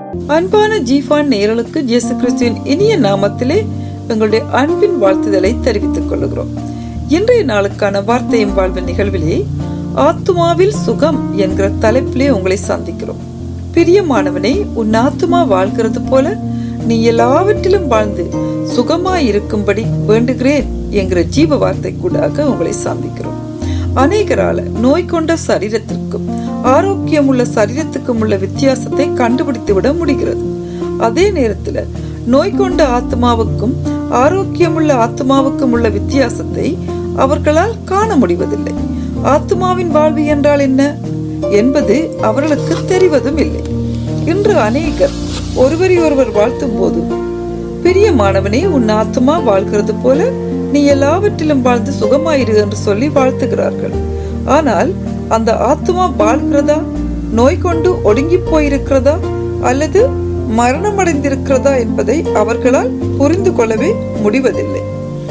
அன்பான ஜீஃபான் நேயர்களுக்கு இயேசு கிறிஸ்துவின் இனிய நாமத்திலே எங்களுடைய அன்பின் வாழ்த்துதலை தெரிவித்துக் கொள்கிறோம் இன்றைய நாளுக்கான வார்த்தையும் வாழ்வின் நிகழ்விலே ஆத்துமாவில் சுகம் என்கிற தலைப்பிலே உங்களை சந்திக்கிறோம் பிரியமானவனே உன் ஆத்துமா வாழ்கிறது போல நீ எல்லாவற்றிலும் வாழ்ந்து சுகமாய் இருக்கும்படி வேண்டுகிறேன் என்கிற ஜீவ வார்த்தை கூடாக உங்களை சந்திக்கிறோம் அநேகரால நோய் கொண்ட சரீரத்திற்கும் ஆரோக்கியமுள்ள சரீரத்துக்கும் உள்ள வித்தியாசத்தை கண்டுபிடித்து விட முடிகிறது அதே நேரத்துல நோய் கொண்ட ஆத்மாவுக்கும் ஆரோக்கியமுள்ள ஆத்மாவுக்கும் உள்ள வித்தியாசத்தை அவர்களால் காண முடிவதில்லை ஆத்மாவின் வாழ்வு என்றால் என்ன என்பது அவர்களுக்கு தெரிவதும் இல்லை இன்று அநேகர் ஒருவரை ஒருவர் வாழ்த்தும் போது பிரியமானவனே உன் ஆத்மா வாழ்கிறது போல நீ எல்லாவற்றிலும் வாழ்ந்து சுகமாயிரு என்று சொல்லி வாழ்த்துகிறார்கள் ஆனால் அந்த ஆத்மா வாழ்கிறதா நோய் கொண்டு ஒடுங்கி போயிருக்கிறதா அல்லது மரணமடைந்திருக்கிறதா என்பதை அவர்களால் புரிந்து கொள்ளவே முடிவதில்லை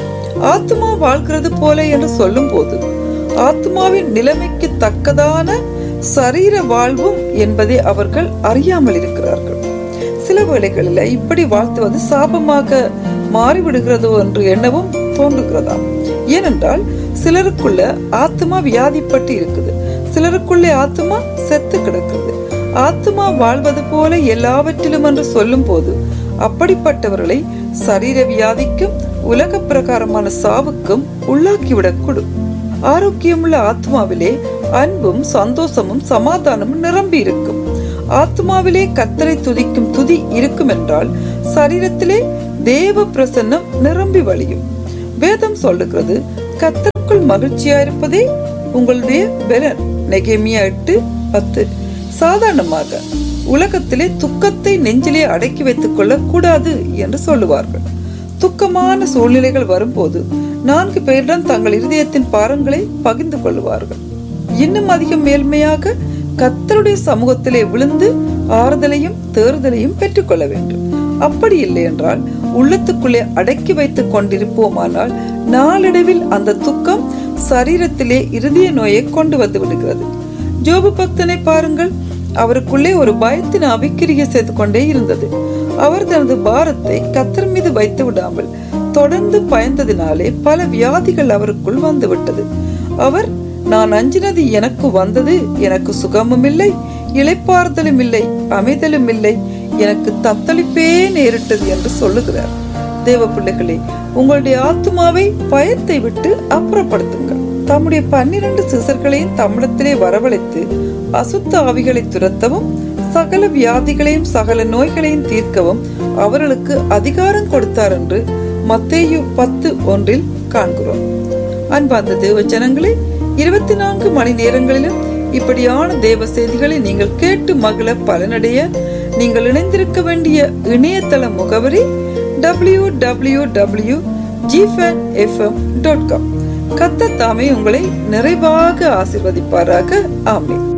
ஆத்மா வாழ்கிறது போல என்று சொல்லும் போது ஆத்மாவின் நிலைமைக்கு தக்கதான சரீர வாழ்வும் என்பதை அவர்கள் அறியாமல் இருக்கிறார்கள் சில வேளைகளில் இப்படி வாழ்த்துவது சாபமாக மாறிவிடுகிறதோ என்று எண்ணவும் தோன்றுகிறதாம் ஏனென்றால் சிலருக்குள்ள ஆத்மா வியாதிப்பட்டு இருக்குது சிலருக்குள்ளே ஆத்மா செத்து கிடக்குது ஆத்மா வாழ்வது போல எல்லாவற்றிலும் என்று சொல்லும் போது அப்படிப்பட்டவர்களை சரீர வியாதிக்கும் உலக பிரகாரமான சாவுக்கும் உள்ளாக்கிவிடக்கூடும் ஆரோக்கியமுள்ள ஆத்மாவிலே அன்பும் சந்தோஷமும் சமாதானமும் நிரம்பி இருக்கும் ஆத்மாவிலே கத்தரை துதிக்கும் துதி இருக்கும் என்றால் சரீரத்திலே தேவ பிரசன்னம் நிரம்பி வழியும் வேதம் சொல்லுகிறது கத்தருக்குள் மகிழ்ச்சியா இருப்பதே உங்களுடைய பெலன் நெகேமியா எட்டு பத்து சாதாரணமாக உலகத்திலே துக்கத்தை நெஞ்சிலே அடக்கி வைத்துக் கொள்ள கூடாது என்று சொல்லுவார்கள் துக்கமான சூழ்நிலைகள் வரும்போது நான்கு பேரிடம் தங்கள் இருதயத்தின் பாரங்களை பகிர்ந்து கொள்வார்கள் இன்னும் அதிகம் மேல்மையாக கத்தருடைய சமூகத்திலே விழுந்து ஆறுதலையும் தேறுதலையும் பெற்றுக்கொள்ள வேண்டும் அப்படி இல்லை என்றால் உள்ளத்துக்குள்ளே அடக்கி வைத்துக் கொண்டிருப்போமானால் நாளடைவில் அந்த துக்கம் சரீரத்திலே இருதய நோயை கொண்டு வந்து விடுகிறது ஜோபு பக்தனை பாருங்கள் அவருக்குள்ளே ஒரு பயத்தின் அவிக்கிரிய செய்து கொண்டே இருந்தது அவர் தனது பாரத்தை கத்தர் மீது வைத்து விடாமல் தொடர்ந்து பயந்ததினாலே பல வியாதிகள் அவருக்குள் வந்துவிட்டது அவர் நான் அஞ்சினது எனக்கு வந்தது எனக்கு சுகமும் இல்லை இளைப்பாறுதலும் இல்லை அமைதலும் இல்லை எனக்கு தத்தளிப்பே நேரிட்டது என்று சொல்லுகிறார் தேவ பிள்ளைகளே உங்களுடைய ஆத்மாவை பயத்தை விட்டு அப்புறப்படுத்துங்கள் தம்முடைய பன்னிரண்டு சிசர்களையும் தமிழத்திலே வரவழைத்து அசுத்த ஆவிகளை துரத்தவும் சகல வியாதிகளையும் சகல நோய்களையும் தீர்க்கவும் அவர்களுக்கு அதிகாரம் கொடுத்தார் என்று மத்தேயு பத்து ஒன்றில் காண்கிறோம் அன்பார்ந்த தேவ ஜனங்களே இருபத்தி நான்கு மணி நேரங்களிலும் இப்படியான தேவ செய்திகளை நீங்கள் கேட்டு மகள பலனடைய நீங்கள் இணைந்திருக்க வேண்டிய இணையதள முகவரி டபிள்யூ டபிள்யூ டபிள்யூ ஜிஃபேன் எஃப்எம் டாட் காம் கத்த தாமே உங்களை நிறைவாக ஆசிர்வதிப்பாராக ஆமேன்